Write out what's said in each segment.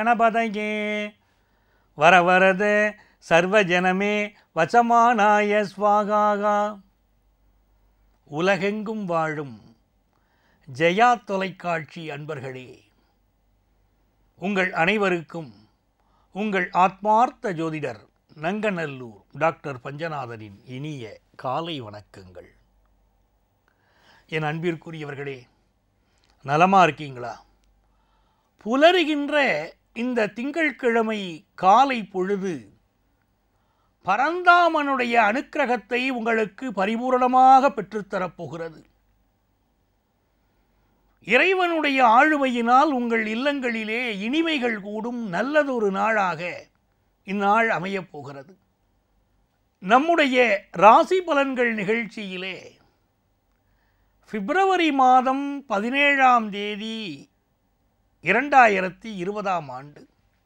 கணபதையே வர வரத சர்வஜனமே வசமானாய ஸ்வாகாகா உலகெங்கும் வாழும் ஜெயா தொலைக்காட்சி அன்பர்களே உங்கள் அனைவருக்கும் உங்கள் ஆத்மார்த்த ஜோதிடர் நங்கநல்லூர் டாக்டர் பஞ்சநாதனின் இனிய காலை வணக்கங்கள் என் அன்பிற்குரியவர்களே நலமா இருக்கீங்களா புலருகின்ற இந்த திங்கட்கிழமை காலை பொழுது பரந்தாமனுடைய அனுக்கிரகத்தை உங்களுக்கு பரிபூரணமாக பெற்றுத்தரப் போகிறது இறைவனுடைய ஆளுமையினால் உங்கள் இல்லங்களிலே இனிமைகள் கூடும் நல்லதொரு நாளாக இந்நாள் அமையப் போகிறது நம்முடைய ராசி பலன்கள் நிகழ்ச்சியிலே பிப்ரவரி மாதம் பதினேழாம் தேதி இரண்டாயிரத்தி இருபதாம் ஆண்டு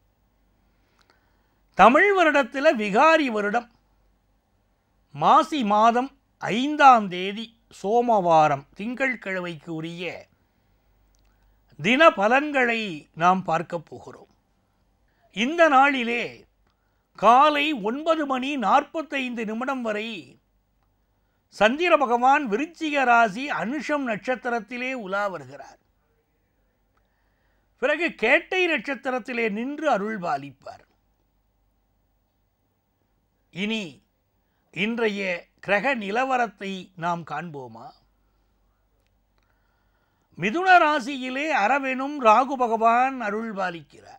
தமிழ் வருடத்தில் விகாரி வருடம் மாசி மாதம் ஐந்தாம் தேதி சோமவாரம் திங்கட்கிழமைக்கு உரிய தின பலன்களை நாம் பார்க்க போகிறோம் இந்த நாளிலே காலை ஒன்பது மணி நாற்பத்தைந்து நிமிடம் வரை சந்திர பகவான் விருச்சிக ராசி அனுஷம் நட்சத்திரத்திலே உலா வருகிறார் பிறகு கேட்டை நட்சத்திரத்திலே நின்று அருள் பாலிப்பார் இனி இன்றைய கிரக நிலவரத்தை நாம் காண்போமா மிதுன ராசியிலே அரவெனும் ராகு பகவான் அருள் பாலிக்கிறார்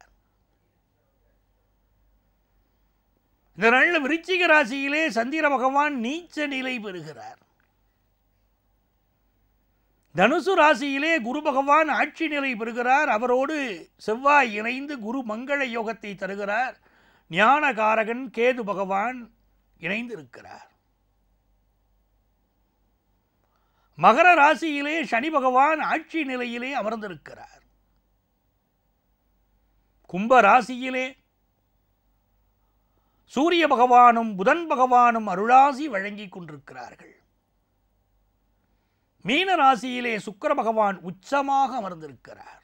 இந்த நாளில் விருச்சிக ராசியிலே சந்திர பகவான் நீச்ச நிலை பெறுகிறார் தனுசு ராசியிலே குரு பகவான் ஆட்சி நிலை பெறுகிறார் அவரோடு செவ்வாய் இணைந்து குரு மங்கள யோகத்தை தருகிறார் ஞானகாரகன் கேது பகவான் இணைந்து இருக்கிறார் மகர ராசியிலே சனி பகவான் ஆட்சி நிலையிலே அமர்ந்திருக்கிறார் கும்ப ராசியிலே சூரிய பகவானும் புதன் பகவானும் அருளாசி வழங்கிக் கொண்டிருக்கிறார்கள் மீன ராசியிலே சுக்கர பகவான் உச்சமாக அமர்ந்திருக்கிறார்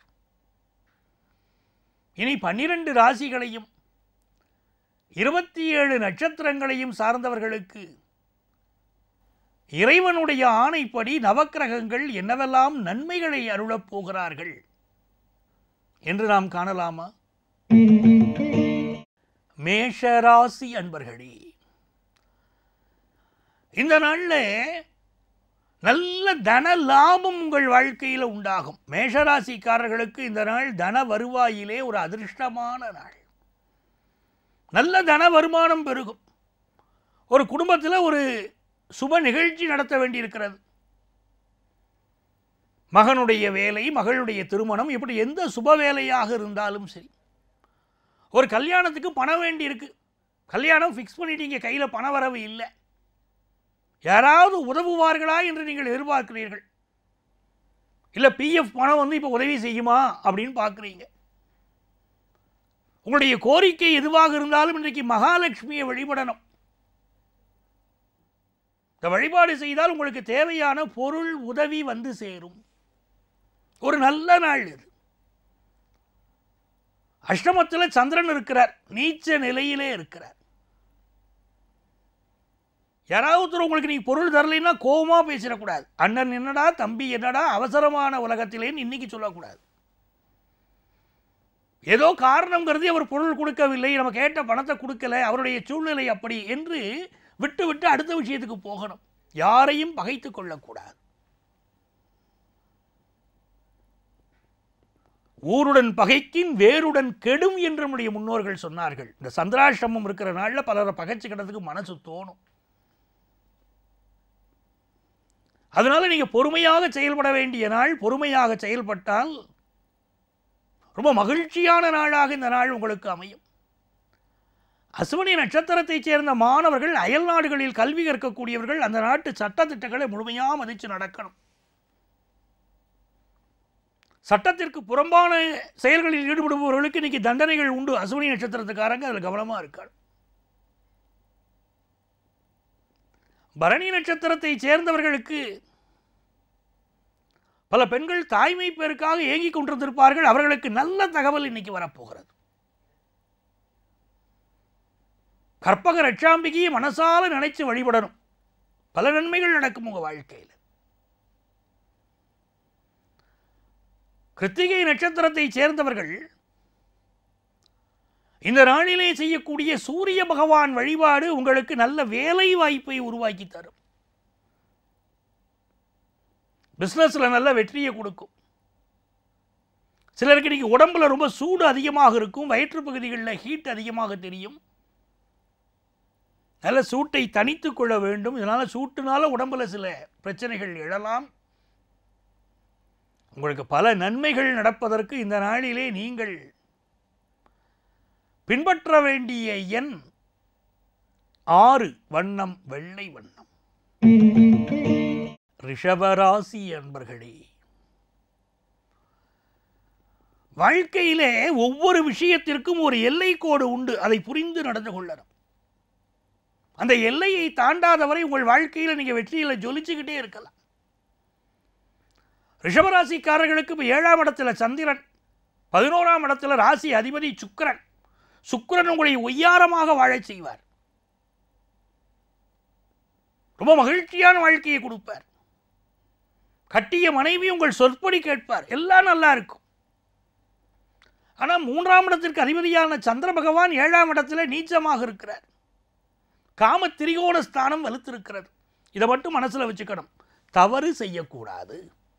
இனி பன்னிரண்டு ராசிகளையும் இருபத்தி ஏழு நட்சத்திரங்களையும் சார்ந்தவர்களுக்கு இறைவனுடைய ஆணைப்படி நவக்கிரகங்கள் என்னவெல்லாம் நன்மைகளை அருளப் போகிறார்கள் என்று நாம் காணலாமா மேஷராசி அன்பர்களே இந்த நாளில் நல்ல தன லாபம் உங்கள் வாழ்க்கையில் உண்டாகும் மேஷராசிக்காரர்களுக்கு இந்த நாள் தன வருவாயிலே ஒரு அதிர்ஷ்டமான நாள் நல்ல தன வருமானம் பெருகும் ஒரு குடும்பத்தில் ஒரு சுப நிகழ்ச்சி நடத்த வேண்டியிருக்கிறது மகனுடைய வேலை மகளுடைய திருமணம் இப்படி எந்த சுப வேலையாக இருந்தாலும் சரி ஒரு கல்யாணத்துக்கு பணம் வேண்டி இருக்கு கல்யாணம் ஃபிக்ஸ் பண்ணிட்டீங்க கையில் பண வரவு இல்லை யாராவது உதவுவார்களா என்று நீங்கள் எதிர்பார்க்கிறீர்கள் இல்லை பிஎஃப் பணம் வந்து இப்போ உதவி செய்யுமா அப்படின்னு பார்க்குறீங்க உங்களுடைய கோரிக்கை எதுவாக இருந்தாலும் இன்றைக்கு மகாலட்சுமியை வழிபடணும் இந்த வழிபாடு செய்தால் உங்களுக்கு தேவையான பொருள் உதவி வந்து சேரும் ஒரு நல்ல நாள் இது அஷ்டமத்தில் சந்திரன் இருக்கிறார் நீச்ச நிலையிலே இருக்கிறார் யாராவது ஒருத்தர் உங்களுக்கு நீ பொருள் தரலைன்னா கோபமாக பேசிடக்கூடாது அண்ணன் என்னடா தம்பி என்னடா அவசரமான உலகத்திலேன்னு இன்னைக்கு சொல்லக்கூடாது ஏதோ காரணம் கருதி அவர் பொருள் கொடுக்கவில்லை நம்ம கேட்ட பணத்தை கொடுக்கல அவருடைய சூழ்நிலை அப்படி என்று விட்டு விட்டு அடுத்த விஷயத்துக்கு போகணும் யாரையும் பகைத்து கொள்ளக்கூடாது ஊருடன் பகைக்கின் வேருடன் கெடும் என்று நம்முடைய முன்னோர்கள் சொன்னார்கள் இந்த சந்திராஷ்டமம் இருக்கிற நாளில் பலரை பகைச்சுக்கிறதுக்கு மனசு தோணும் அதனால நீங்க பொறுமையாக செயல்பட வேண்டிய நாள் பொறுமையாக செயல்பட்டால் ரொம்ப மகிழ்ச்சியான நாளாக இந்த நாள் உங்களுக்கு அமையும் அசுவனி நட்சத்திரத்தைச் சேர்ந்த மாணவர்கள் அயல் நாடுகளில் கல்வி கற்கக்கூடியவர்கள் அந்த நாட்டு சட்டத்திட்டங்களை முழுமையாக மதித்து நடக்கணும் சட்டத்திற்கு புறம்பான செயல்களில் ஈடுபடுபவர்களுக்கு இன்னைக்கு தண்டனைகள் உண்டு அசுவனி நட்சத்திரத்துக்காரங்க அதில் கவனமாக இருக்காங்க பரணி நட்சத்திரத்தைச் சேர்ந்தவர்களுக்கு பல பெண்கள் தாய்மை பேருக்காக ஏங்கிக் கொண்டிருந்திருப்பார்கள் அவர்களுக்கு நல்ல தகவல் இன்னைக்கு வரப்போகிறது கற்பக ரட்சாம்பிகையை மனசால நினைச்சு வழிபடணும் பல நன்மைகள் நடக்கும் உங்க வாழ்க்கையில் கிருத்திகை நட்சத்திரத்தை சேர்ந்தவர்கள் இந்த நாளிலே செய்யக்கூடிய சூரிய பகவான் வழிபாடு உங்களுக்கு நல்ல வேலை வாய்ப்பை உருவாக்கி தரும் பிஸ்னஸ்ல நல்ல வெற்றியை கொடுக்கும் சிலருக்கு இன்னைக்கு உடம்புல ரொம்ப சூடு அதிகமாக இருக்கும் வயிற்று பகுதிகளில் ஹீட் அதிகமாக தெரியும் நல்ல சூட்டை தணித்து கொள்ள வேண்டும் இதனால் சூட்டுனால உடம்புல சில பிரச்சனைகள் எழலாம் உங்களுக்கு பல நன்மைகள் நடப்பதற்கு இந்த நாளிலே நீங்கள் பின்பற்ற வேண்டிய எண் ஆறு வண்ணம் வெள்ளை வண்ணம் ரிஷபராசி அன்பர்களே வாழ்க்கையிலே ஒவ்வொரு விஷயத்திற்கும் ஒரு எல்லை கோடு உண்டு அதை புரிந்து நடந்து கொள்ளணும் அந்த எல்லையை தாண்டாதவரை உங்கள் வாழ்க்கையில் நீங்கள் வெற்றியில் ஜொலிச்சுக்கிட்டே இருக்கலாம் ரிஷபராசிக்காரர்களுக்கு இப்போ ஏழாம் இடத்துல சந்திரன் பதினோராம் இடத்துல ராசி அதிபதி சுக்கிரன் சுக்கிரன் உங்களை ஒய்யாரமாக வாழச் செய்வார் ரொம்ப மகிழ்ச்சியான வாழ்க்கையை கொடுப்பார் கட்டிய மனைவி உங்கள் சொற்படி கேட்பார் எல்லாம் நல்லா இருக்கும் ஆனால் மூன்றாம் இடத்திற்கு அதிபதியான சந்திர பகவான் ஏழாம் இடத்துல நீச்சமாக இருக்கிறார் காம திரிகோண ஸ்தானம் வலுத்திருக்கிறது இதை மட்டும் மனசுல வச்சுக்கணும் தவறு செய்யக்கூடாது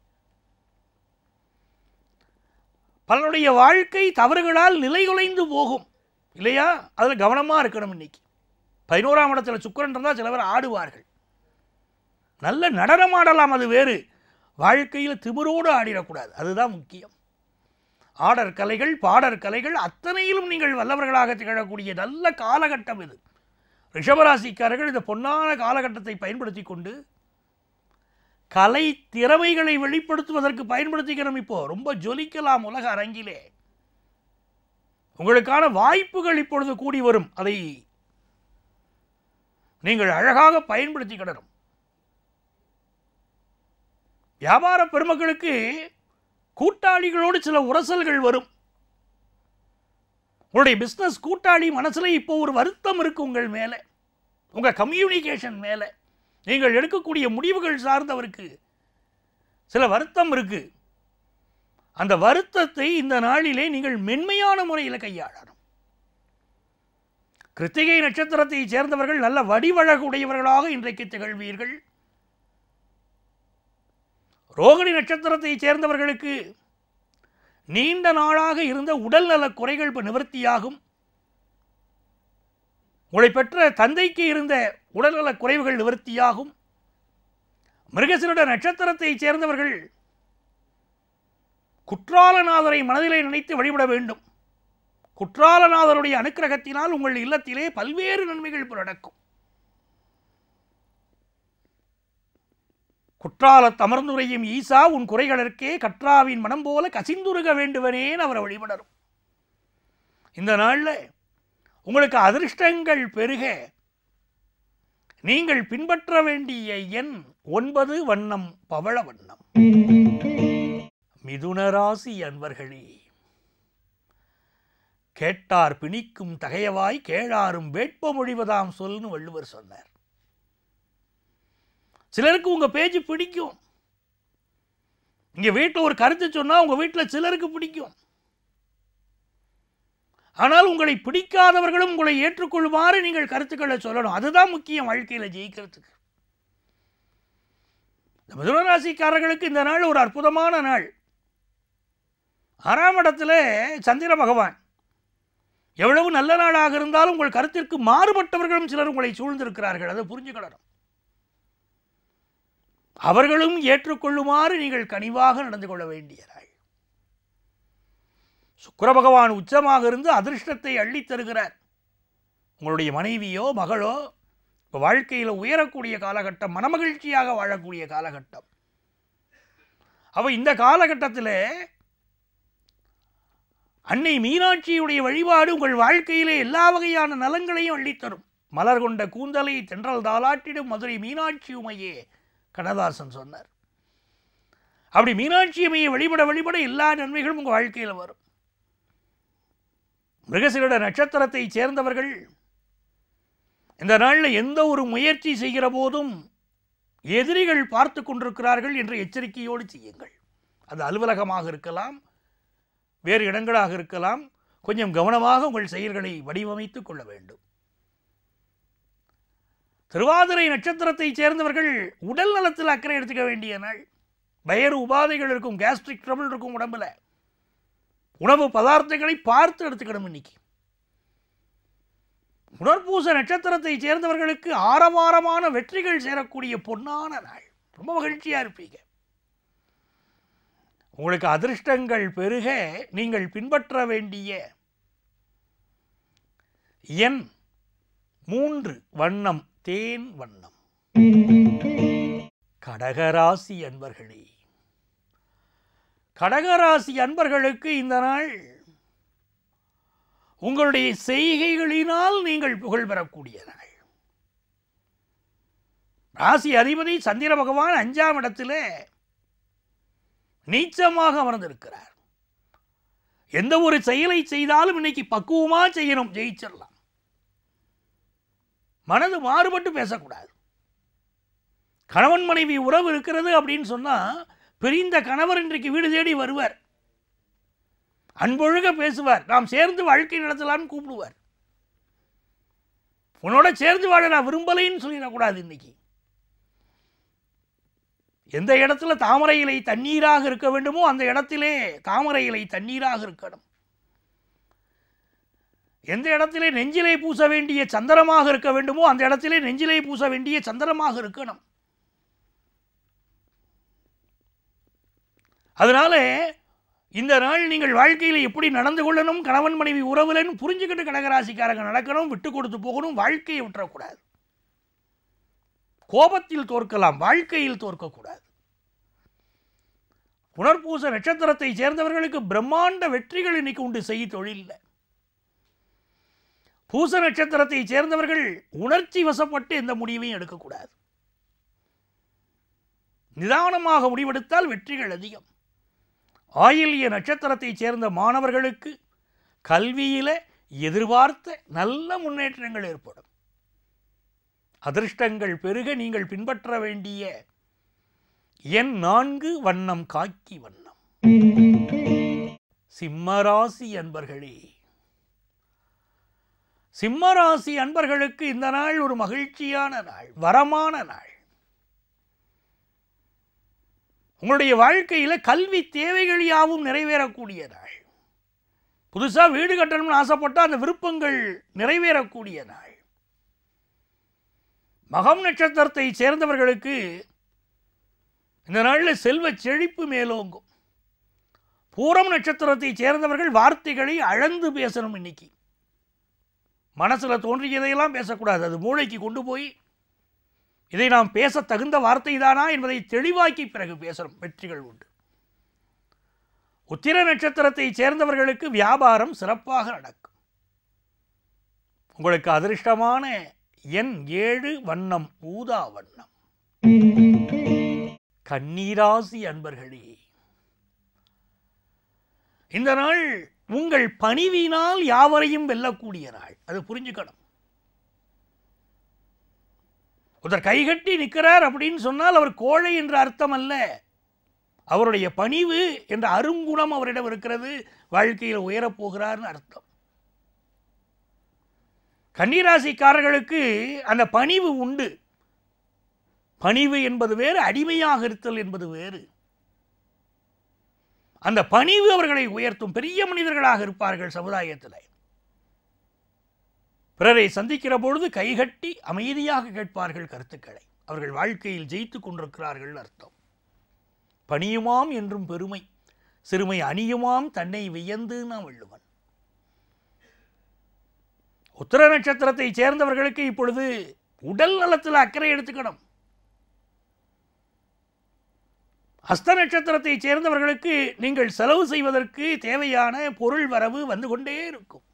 பலருடைய வாழ்க்கை தவறுகளால் நிலைகுலைந்து போகும் இல்லையா அதில் கவனமாக இருக்கணும் இன்னைக்கு பதினோராம் இடத்துல சுக்கரன் இருந்தால் சில பேர் ஆடுவார்கள் நல்ல நடனம் ஆடலாம் அது வேறு வாழ்க்கையில் திமிரோடு ஆடிடக்கூடாது அதுதான் முக்கியம் ஆடர் கலைகள் பாடர் கலைகள் அத்தனையிலும் நீங்கள் வல்லவர்களாக திகழக்கூடிய நல்ல காலகட்டம் இது ரிஷபராசிக்காரர்கள் இந்த பொன்னான காலகட்டத்தை பயன்படுத்தி கொண்டு கலை திறமைகளை வெளிப்படுத்துவதற்கு பயன்படுத்திக்கிறோம் இப்போ ரொம்ப ஜொலிக்கலாம் உலக அரங்கிலே உங்களுக்கான வாய்ப்புகள் இப்பொழுது கூடி வரும் அதை நீங்கள் அழகாக பயன்படுத்திக்கிடணும் வியாபார பெருமக்களுக்கு கூட்டாளிகளோடு சில உரசல்கள் வரும் உங்களுடைய பிஸ்னஸ் கூட்டாளி மனசுல இப்போ ஒரு வருத்தம் இருக்கு உங்கள் மேலே உங்க கம்யூனிகேஷன் மேலே நீங்கள் எடுக்கக்கூடிய முடிவுகள் சார்ந்தவருக்கு சில வருத்தம் இருக்கு அந்த வருத்தத்தை இந்த நாளிலே நீங்கள் மென்மையான முறையில் கையாளணும் கிருத்திகை நட்சத்திரத்தை சேர்ந்தவர்கள் நல்ல வடிவழகுடையவர்களாக இன்றைக்கு திகழ்வீர்கள் ரோகிணி நட்சத்திரத்தை சேர்ந்தவர்களுக்கு நீண்ட நாளாக இருந்த உடல்நலக் குறைகள் இப்போ நிவர்த்தியாகும் உங்களை பெற்ற தந்தைக்கு இருந்த உடல்நலக் குறைவுகள் நிவர்த்தியாகும் மிருகசிருட நட்சத்திரத்தை சேர்ந்தவர்கள் குற்றாலநாதரை மனதிலே நினைத்து வழிபட வேண்டும் குற்றாலநாதருடைய அனுக்கிரகத்தினால் உங்கள் இல்லத்திலே பல்வேறு நன்மைகள் நடக்கும் குற்றாலத் அமர்ந்துரையும் ஈசா உன் குறைகளற்கே கற்றாவின் மனம் போல கசிந்துருக வேண்டுவனேன்னு அவரை வழிபடணும் இந்த நாளில் உங்களுக்கு அதிர்ஷ்டங்கள் பெருக நீங்கள் பின்பற்ற வேண்டிய எண் ஒன்பது வண்ணம் பவள வண்ணம் மிதுனராசி அன்பர்களே கேட்டார் பிணிக்கும் தகையவாய் கேளாரும் வேட்ப மொழிவதாம் சொல்னு வள்ளுவர் சொன்னார் சிலருக்கு உங்க பேச்சு பிடிக்கும் இங்க வீட்டில் ஒரு கருத்து சொன்னா உங்க வீட்டில் சிலருக்கு பிடிக்கும் ஆனால் உங்களை பிடிக்காதவர்களும் உங்களை ஏற்றுக்கொள்ளுமாறு நீங்கள் கருத்துக்களை சொல்லணும் அதுதான் முக்கியம் வாழ்க்கையில் ஜெயிக்கிறதுக்கு இந்த மிதுனராசிக்காரர்களுக்கு இந்த நாள் ஒரு அற்புதமான நாள் ஆறாம் இடத்துல சந்திர பகவான் எவ்வளவு நல்ல நாளாக இருந்தாலும் உங்கள் கருத்திற்கு மாறுபட்டவர்களும் சிலர் உங்களை சூழ்ந்திருக்கிறார்கள் அதை புரிஞ்சுக்கிடணும் அவர்களும் ஏற்றுக்கொள்ளுமாறு நீங்கள் கனிவாக நடந்து கொள்ள வேண்டிய நாள் சுக்கிர பகவான் உச்சமாக இருந்து அதிர்ஷ்டத்தை அள்ளித் தருகிறார் உங்களுடைய மனைவியோ மகளோ இப்போ வாழ்க்கையில் உயரக்கூடிய காலகட்டம் மனமகிழ்ச்சியாக வாழக்கூடிய காலகட்டம் அப்போ இந்த காலகட்டத்தில் அன்னை மீனாட்சியுடைய வழிபாடு உங்கள் வாழ்க்கையிலே எல்லா வகையான நலங்களையும் அள்ளித்தரும் மலர் கொண்ட கூந்தலை தென்றல் தாளாட்டிடும் மதுரை மீனாட்சி உமையே கண்ணதாசன் சொன்னார் அப்படி மீனாட்சி அம்மையை வழிபட வழிபட எல்லா நன்மைகளும் உங்கள் வாழ்க்கையில் வரும் மிருகசிரிட நட்சத்திரத்தை சேர்ந்தவர்கள் இந்த நாளில் எந்த ஒரு முயற்சி செய்கிற போதும் எதிரிகள் பார்த்து கொண்டிருக்கிறார்கள் என்ற எச்சரிக்கையோடு செய்யுங்கள் அது அலுவலகமாக இருக்கலாம் வேறு இடங்களாக இருக்கலாம் கொஞ்சம் கவனமாக உங்கள் செயல்களை வடிவமைத்துக் கொள்ள வேண்டும் திருவாதிரை நட்சத்திரத்தைச் சேர்ந்தவர்கள் உடல் நலத்தில் அக்கறை எடுத்துக்க வேண்டிய நாள் வயிறு உபாதைகள் இருக்கும் கேஸ்ட்ரிக் ட்ரபிள் இருக்கும் உடம்புல உணவு பதார்த்தங்களை பார்த்து எடுத்துக்கணும் இன்னைக்கு உணர்பூச நட்சத்திரத்தைச் சேர்ந்தவர்களுக்கு ஆரவாரமான வெற்றிகள் சேரக்கூடிய பொன்னான நாள் ரொம்ப மகிழ்ச்சியா இருப்பீங்க உங்களுக்கு அதிர்ஷ்டங்கள் பெருக நீங்கள் பின்பற்ற வேண்டிய எண் மூன்று வண்ணம் தேன் வண்ணம் கடகராசி அன்பர்களே கடகராசி அன்பர்களுக்கு இந்த நாள் உங்களுடைய செய்கைகளினால் நீங்கள் புகழ் பெறக்கூடிய நாள் ராசி அதிபதி சந்திர பகவான் அஞ்சாம் இடத்திலே நீச்சமாக அமர்ந்திருக்கிறார் எந்த ஒரு செயலை செய்தாலும் இன்னைக்கு பக்குவமா செய்யணும் ஜெயிச்சிடலாம் மனது மாறுபட்டு பேசக்கூடாது கணவன் மனைவி உறவு இருக்கிறது அப்படின்னு சொன்னா பிரிந்த கணவர் இன்றைக்கு வீடு தேடி வருவார் அன்பொழுக பேசுவார் நாம் சேர்ந்து வாழ்க்கை நடத்தலாம்னு கூப்பிடுவார் உன்னோட சேர்ந்து வாழ நான் விரும்பலைன்னு சொல்லிடக்கூடாது இன்னைக்கு எந்த இடத்துல தாமரை இலை தண்ணீராக இருக்க வேண்டுமோ அந்த இடத்திலே தாமரை இலை தண்ணீராக இருக்கணும் எந்த இடத்திலே நெஞ்சிலை பூச வேண்டிய சந்திரமாக இருக்க வேண்டுமோ அந்த இடத்திலே நெஞ்சிலை பூச வேண்டிய சந்திரமாக இருக்கணும் அதனால இந்த நாள் நீங்கள் வாழ்க்கையில் எப்படி நடந்து கொள்ளணும் கணவன் மனைவி உறவுலன்னு புரிஞ்சுக்கிட்டு கடகராசிக்காரங்க நடக்கணும் விட்டு கொடுத்து போகணும் வாழ்க்கையை விட்டுறக்கூடாது கோபத்தில் தோற்கலாம் வாழ்க்கையில் தோற்கக்கூடாது புனர்பூச நட்சத்திரத்தை சேர்ந்தவர்களுக்கு பிரம்மாண்ட வெற்றிகள் இன்னைக்கு உண்டு செய் தொழிலில் பூச நட்சத்திரத்தை சேர்ந்தவர்கள் உணர்ச்சி வசப்பட்டு எந்த முடிவையும் எடுக்கக்கூடாது நிதானமாக முடிவெடுத்தால் வெற்றிகள் அதிகம் ஆயில்ய நட்சத்திரத்தைச் சேர்ந்த மாணவர்களுக்கு கல்வியில எதிர்பார்த்த நல்ல முன்னேற்றங்கள் ஏற்படும் அதிர்ஷ்டங்கள் பெருக நீங்கள் பின்பற்ற வேண்டிய எண் நான்கு வண்ணம் காக்கி வண்ணம் சிம்மராசி அன்பர்களே சிம்மராசி அன்பர்களுக்கு இந்த நாள் ஒரு மகிழ்ச்சியான நாள் வரமான நாள் உங்களுடைய வாழ்க்கையில் கல்வி தேவைகள் யாவும் நிறைவேறக்கூடிய நாள் புதுசாக வீடு கட்டணும்னு ஆசைப்பட்டால் அந்த விருப்பங்கள் நிறைவேறக்கூடிய நாள் மகம் நட்சத்திரத்தை சேர்ந்தவர்களுக்கு இந்த நாளில் செல்வ செழிப்பு மேலோங்கும் பூரம் நட்சத்திரத்தை சேர்ந்தவர்கள் வார்த்தைகளை அழந்து பேசணும் இன்னைக்கு மனசில் தோன்றியதையெல்லாம் பேசக்கூடாது அது மூளைக்கு கொண்டு போய் இதை நாம் பேச தகுந்த வார்த்தை தானா என்பதை தெளிவாக்கி பிறகு பேசணும் வெற்றிகள் உண்டு உத்திர நட்சத்திரத்தை சேர்ந்தவர்களுக்கு வியாபாரம் சிறப்பாக நடக்கும் உங்களுக்கு அதிர்ஷ்டமான எண் ஏழு வண்ணம் ஊதா வண்ணம் கண்ணீராசி அன்பர்களே இந்த நாள் உங்கள் பணிவினால் யாவரையும் வெல்லக்கூடிய நாள் அது புரிஞ்சுக்கணும் ஒருத்தர் கைகட்டி நிற்கிறார் அப்படின்னு சொன்னால் அவர் கோழை என்ற அர்த்தம் அல்ல அவருடைய பணிவு என்ற அருங்குணம் அவரிடம் இருக்கிறது வாழ்க்கையில் உயரப் போகிறார்னு அர்த்தம் கன்னிராசிக்காரர்களுக்கு அந்த பணிவு உண்டு பணிவு என்பது வேறு அடிமையாக இருத்தல் என்பது வேறு அந்த பணிவு அவர்களை உயர்த்தும் பெரிய மனிதர்களாக இருப்பார்கள் சமுதாயத்தில் பிறரை சந்திக்கிற பொழுது கைகட்டி அமைதியாக கேட்பார்கள் கருத்துக்களை அவர்கள் வாழ்க்கையில் ஜெயித்து கொண்டிருக்கிறார்கள் அர்த்தம் பணியுமாம் என்றும் பெருமை சிறுமை அணியுமாம் தன்னை வியந்து நான் வள்ளுவன் உத்தர நட்சத்திரத்தை சேர்ந்தவர்களுக்கு இப்பொழுது உடல் நலத்தில் அக்கறை எடுத்துக்கணும் அஸ்த நட்சத்திரத்தை சேர்ந்தவர்களுக்கு நீங்கள் செலவு செய்வதற்கு தேவையான பொருள் வரவு வந்து கொண்டே இருக்கும்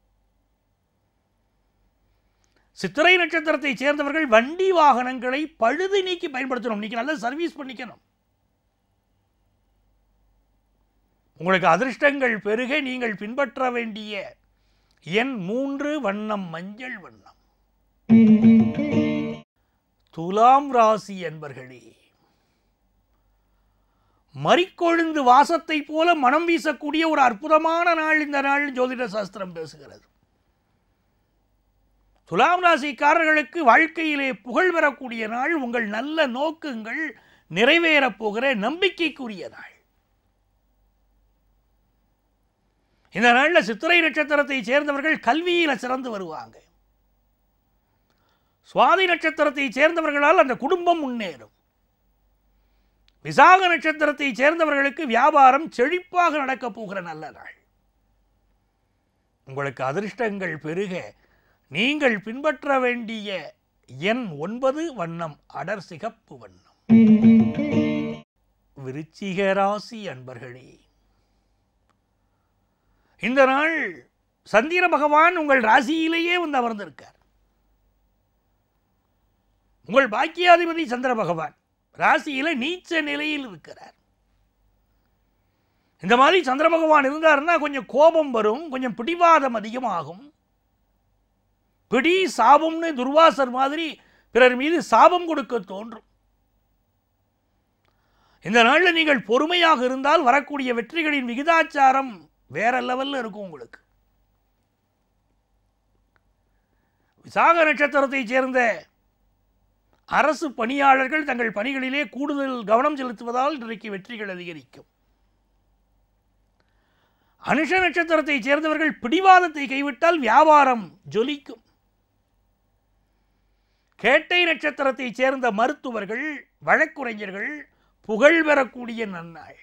சித்திரை நட்சத்திரத்தை சேர்ந்தவர்கள் வண்டி வாகனங்களை பழுது நீக்கி பயன்படுத்தணும் இன்னைக்கு நல்லா சர்வீஸ் பண்ணிக்கணும் உங்களுக்கு அதிர்ஷ்டங்கள் பெருக நீங்கள் பின்பற்ற வேண்டிய எண் மூன்று வண்ணம் மஞ்சள் வண்ணம் துலாம் ராசி என்பர்களே மறிக்கொழுந்து வாசத்தை போல மனம் வீசக்கூடிய ஒரு அற்புதமான நாள் இந்த நாள் ஜோதிட சாஸ்திரம் பேசுகிறது துலாம் ராசிக்காரர்களுக்கு வாழ்க்கையிலே புகழ் பெறக்கூடிய நாள் உங்கள் நல்ல நோக்கங்கள் நிறைவேறப் போகிற நம்பிக்கைக்குரிய நாள் இந்த நாளில் சித்திரை நட்சத்திரத்தை சேர்ந்தவர்கள் கல்வியில் சிறந்து வருவாங்க சுவாதி நட்சத்திரத்தை சேர்ந்தவர்களால் அந்த குடும்பம் முன்னேறும் விசாக நட்சத்திரத்தை சேர்ந்தவர்களுக்கு வியாபாரம் செழிப்பாக நடக்கப் போகிற நல்ல நாள் உங்களுக்கு அதிர்ஷ்டங்கள் பெருக நீங்கள் பின்பற்ற வேண்டிய எண் ஒன்பது வண்ணம் அடர் சிகப்பு வண்ணம் விருச்சிக ராசி அன்பர்களே இந்த நாள் சந்திர பகவான் உங்கள் ராசியிலேயே வந்து அமர்ந்திருக்கார் உங்கள் பாக்கியாதிபதி சந்திர பகவான் ராசியில நீச்ச நிலையில் இருக்கிறார் இந்த மாதிரி சந்திர பகவான் இருந்தாருன்னா கொஞ்சம் கோபம் வரும் கொஞ்சம் பிடிவாதம் அதிகமாகும் பிடி சாபம்னு துர்வாசர் மாதிரி பிறர் மீது சாபம் கொடுக்க தோன்றும் இந்த நாளில் நீங்கள் பொறுமையாக இருந்தால் வரக்கூடிய வெற்றிகளின் விகிதாச்சாரம் வேற லெவல்ல இருக்கும் உங்களுக்கு விசாக நட்சத்திரத்தைச் சேர்ந்த அரசு பணியாளர்கள் தங்கள் பணிகளிலே கூடுதல் கவனம் செலுத்துவதால் இன்றைக்கு வெற்றிகள் அதிகரிக்கும் அனுஷ நட்சத்திரத்தைச் சேர்ந்தவர்கள் பிடிவாதத்தை கைவிட்டால் வியாபாரம் ஜொலிக்கும் கேட்டை நட்சத்திரத்தைச் சேர்ந்த மருத்துவர்கள் வழக்குரைஞர்கள் புகழ் பெறக்கூடிய நன்னாள்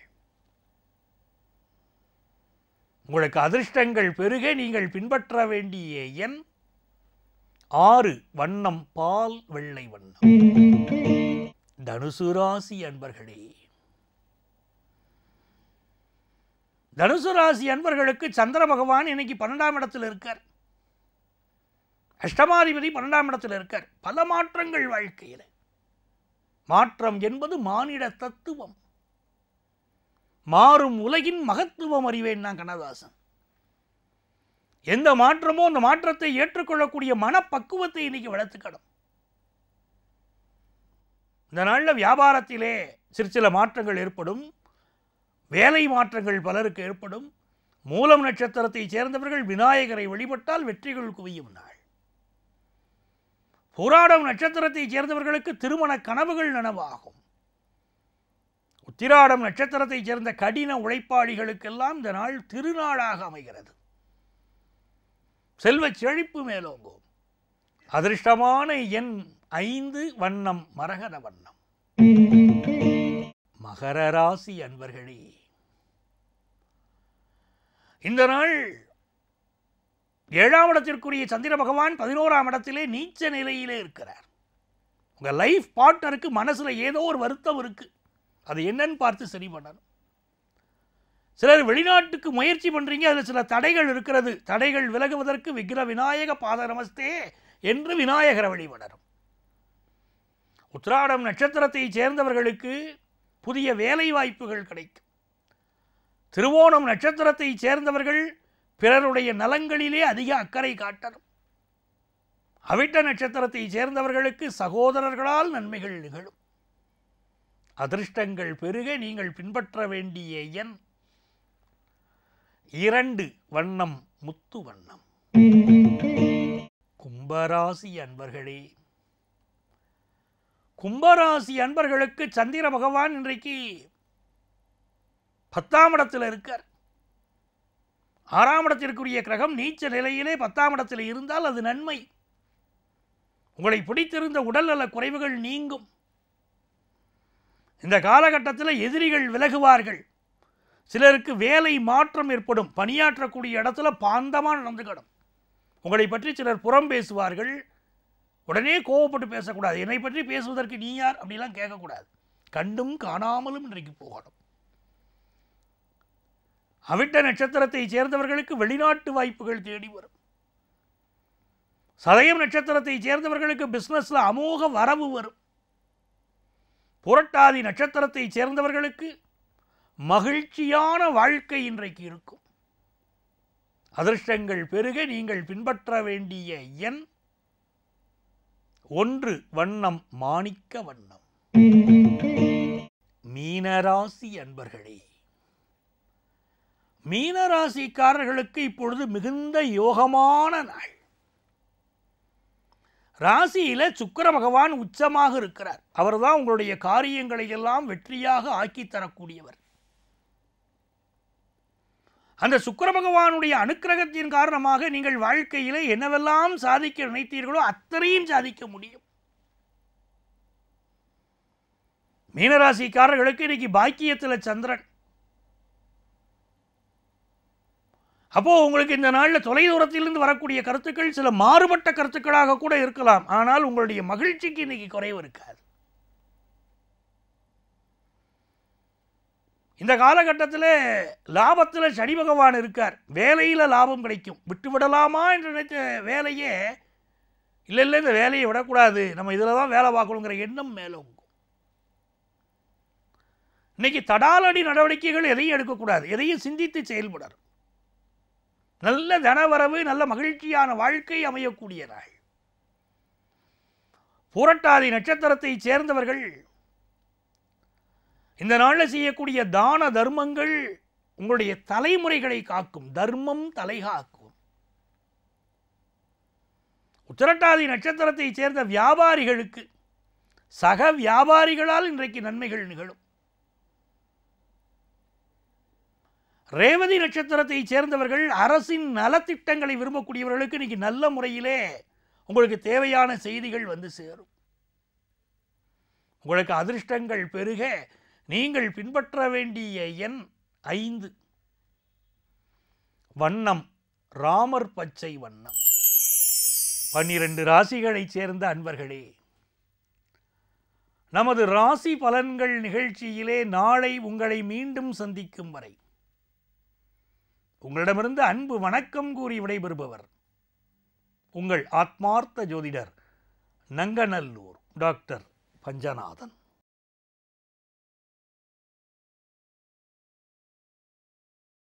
உங்களுக்கு அதிர்ஷ்டங்கள் பெருக நீங்கள் பின்பற்ற வேண்டிய எண் ஆறு வண்ணம் பால் வெள்ளை வண்ணம் தனுசு ராசி அன்பர்களே தனுசு ராசி அன்பர்களுக்கு சந்திர பகவான் இன்னைக்கு பன்னெண்டாம் இடத்தில் இருக்கார் அஷ்டமாதிபதி பன்னெண்டாம் இடத்தில் இருக்கார் பல மாற்றங்கள் வாழ்க்கையில் மாற்றம் என்பது மானிட தத்துவம் மாறும் உலகின் மகத்துவம் அறிவேன் நான் கண்ணதாசன் எந்த மாற்றமோ அந்த மாற்றத்தை ஏற்றுக்கொள்ளக்கூடிய மனப்பக்குவத்தை இன்னைக்கு வளர்த்துக்கணும் இந்த நாளில் வியாபாரத்திலே சிறு சில மாற்றங்கள் ஏற்படும் வேலை மாற்றங்கள் பலருக்கு ஏற்படும் மூலம் நட்சத்திரத்தை சேர்ந்தவர்கள் விநாயகரை வழிபட்டால் வெற்றிகள் குவியும் நாள் போராடம் நட்சத்திரத்தை சேர்ந்தவர்களுக்கு திருமண கனவுகள் நனவாகும் உத்திராடம் நட்சத்திரத்தைச் சேர்ந்த கடின உழைப்பாளிகளுக்கெல்லாம் இந்த நாள் திருநாளாக அமைகிறது செல்வச் செழிப்பு மேலோங்கும் அதிர்ஷ்டமான எண் ஐந்து வண்ணம் மரகத வண்ணம் மகர ராசி அன்பர்களே இந்த நாள் ஏழாம் இடத்திற்குரிய சந்திர பகவான் பதினோராம் இடத்திலே நீச்ச நிலையிலே இருக்கிறார் உங்க லைஃப் பார்ட்னருக்கு மனசுல ஏதோ ஒரு வருத்தம் இருக்கு அது என்னன்னு பார்த்து சரி பண்ணணும் சிலர் வெளிநாட்டுக்கு முயற்சி பண்றீங்க அதில் சில தடைகள் இருக்கிறது தடைகள் விலகுவதற்கு விக்கிர விநாயக பாத நமஸ்தே என்று விநாயகரை வழிபடணும் உத்திராடம் நட்சத்திரத்தை சேர்ந்தவர்களுக்கு புதிய வேலை வாய்ப்புகள் கிடைக்கும் திருவோணம் நட்சத்திரத்தை சேர்ந்தவர்கள் பிறருடைய நலங்களிலே அதிக அக்கறை காட்டணும் அவிட்ட நட்சத்திரத்தை சேர்ந்தவர்களுக்கு சகோதரர்களால் நன்மைகள் நிகழும் அதிர்ஷ்டங்கள் பெருக நீங்கள் பின்பற்ற வேண்டிய எண் இரண்டு வண்ணம் முத்து வண்ணம் கும்பராசி அன்பர்களே கும்பராசி அன்பர்களுக்கு சந்திர பகவான் இன்றைக்கு பத்தாம் இடத்தில் இருக்கார் ஆறாம் இடத்திற்குரிய கிரகம் நீச்ச நிலையிலே பத்தாம் இடத்தில் இருந்தால் அது நன்மை உங்களை பிடித்திருந்த உடல்நல குறைவுகள் நீங்கும் இந்த காலகட்டத்தில் எதிரிகள் விலகுவார்கள் சிலருக்கு வேலை மாற்றம் ஏற்படும் பணியாற்றக்கூடிய இடத்துல பாந்தமாக நடந்துக்கணும் உங்களை பற்றி சிலர் புறம் பேசுவார்கள் உடனே கோவப்பட்டு பேசக்கூடாது என்னை பற்றி பேசுவதற்கு நீ யார் அப்படிலாம் கேட்கக்கூடாது கண்டும் காணாமலும் இன்றைக்கு போகணும் அவிட்ட நட்சத்திரத்தை சேர்ந்தவர்களுக்கு வெளிநாட்டு வாய்ப்புகள் தேடி வரும் சதயம் நட்சத்திரத்தை சேர்ந்தவர்களுக்கு பிஸ்னஸ்ல அமோக வரவு வரும் புரட்டாதி நட்சத்திரத்தை சேர்ந்தவர்களுக்கு மகிழ்ச்சியான வாழ்க்கை இன்றைக்கு இருக்கும் அதிர்ஷ்டங்கள் பெருக நீங்கள் பின்பற்ற வேண்டிய எண் ஒன்று வண்ணம் மாணிக்க வண்ணம் மீனராசி அன்பர்களே மீனராசிக்காரர்களுக்கு இப்பொழுது மிகுந்த யோகமான நாள் ராசியில சுக்கிர பகவான் உச்சமாக இருக்கிறார் அவர்தான் உங்களுடைய காரியங்களை எல்லாம் வெற்றியாக ஆக்கித் தரக்கூடியவர் அந்த சுக்கிர பகவானுடைய அனுக்கிரகத்தின் காரணமாக நீங்கள் வாழ்க்கையிலே என்னவெல்லாம் சாதிக்க நினைத்தீர்களோ அத்தனையும் சாதிக்க முடியும் மீனராசிக்காரர்களுக்கு இன்னைக்கு பாக்கியத்தில் சந்திரன் அப்போ உங்களுக்கு இந்த நாளில் தொலைதூரத்திலிருந்து வரக்கூடிய கருத்துக்கள் சில மாறுபட்ட கருத்துக்களாக கூட இருக்கலாம் ஆனால் உங்களுடைய மகிழ்ச்சிக்கு இன்னைக்கு குறைவு இருக்காது இந்த காலகட்டத்தில் லாபத்தில் சனி பகவான் இருக்கார் வேலையில் லாபம் கிடைக்கும் விட்டு விடலாமா என்று நினைத்த வேலையே இல்லை இல்லை இந்த வேலையை விடக்கூடாது நம்ம இதில் தான் வேலை பார்க்கணுங்கிற எண்ணம் மேலே உங்கும் இன்னைக்கு தடாலடி நடவடிக்கைகள் எதையும் எடுக்கக்கூடாது எதையும் சிந்தித்து செயல்படணும் நல்ல தனவரவு நல்ல மகிழ்ச்சியான வாழ்க்கை அமையக்கூடிய நாள் பூரட்டாதி நட்சத்திரத்தை சேர்ந்தவர்கள் இந்த நாளில் செய்யக்கூடிய தான தர்மங்கள் உங்களுடைய தலைமுறைகளை காக்கும் தர்மம் தலை காக்கும் உத்திரட்டாதி நட்சத்திரத்தை சேர்ந்த வியாபாரிகளுக்கு சக வியாபாரிகளால் இன்றைக்கு நன்மைகள் நிகழும் ரேவதி நட்சத்திரத்தை சேர்ந்தவர்கள் அரசின் நலத்திட்டங்களை விரும்பக்கூடியவர்களுக்கு இன்னைக்கு நல்ல முறையிலே உங்களுக்கு தேவையான செய்திகள் வந்து சேரும் உங்களுக்கு அதிர்ஷ்டங்கள் பெருக நீங்கள் பின்பற்ற வேண்டிய எண் ஐந்து வண்ணம் ராமர் பச்சை வண்ணம் பன்னிரண்டு ராசிகளைச் சேர்ந்த அன்பர்களே நமது ராசி பலன்கள் நிகழ்ச்சியிலே நாளை உங்களை மீண்டும் சந்திக்கும் வரை உங்களிடமிருந்து அன்பு வணக்கம் கூறி விடைபெறுபவர் உங்கள் ஆத்மார்த்த ஜோதிடர் நங்கநல்லூர் டாக்டர் பஞ்சநாதன்